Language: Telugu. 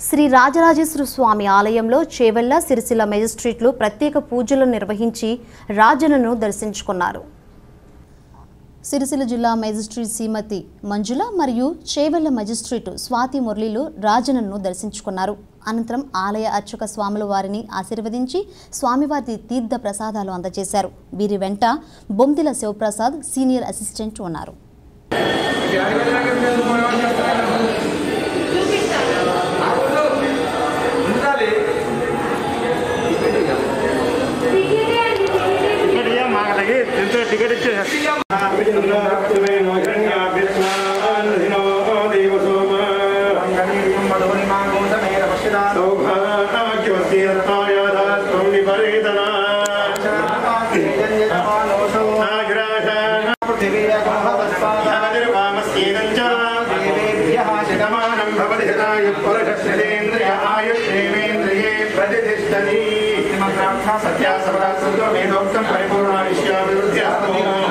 శ్రీ రాజరాజేశ్వర స్వామి ఆలయంలో చేవెళ్ల సిరిసిల్ల మెజిస్ట్రేట్లు ప్రత్యేక పూజలు నిర్వహించి రాజనను దర్శించుకున్నారు సిరిసిల్ల జిల్లా మెజిస్ట్రేట్ శ్రీమతి మంజుల మరియు చేవెళ్ల మెజిస్ట్రేట్ స్వాతి మురళిలు రాజనను దర్శించుకున్నారు అనంతరం ఆలయ అర్చక స్వాముల వారిని ఆశీర్వదించి స్వామివారి తీర్థ ప్రసాదాలు అందజేశారు వీరి వెంట బొందిల శివప్రసాద్ సీనియర్ అసిస్టెంట్ ఉన్నారు टिकट या मांग लगी तिनसे टिकट इच्छे సత్యాసపరాశ్రుతో వేదోక్తం పరిపూర్ణావిష్యాభివృద్ధి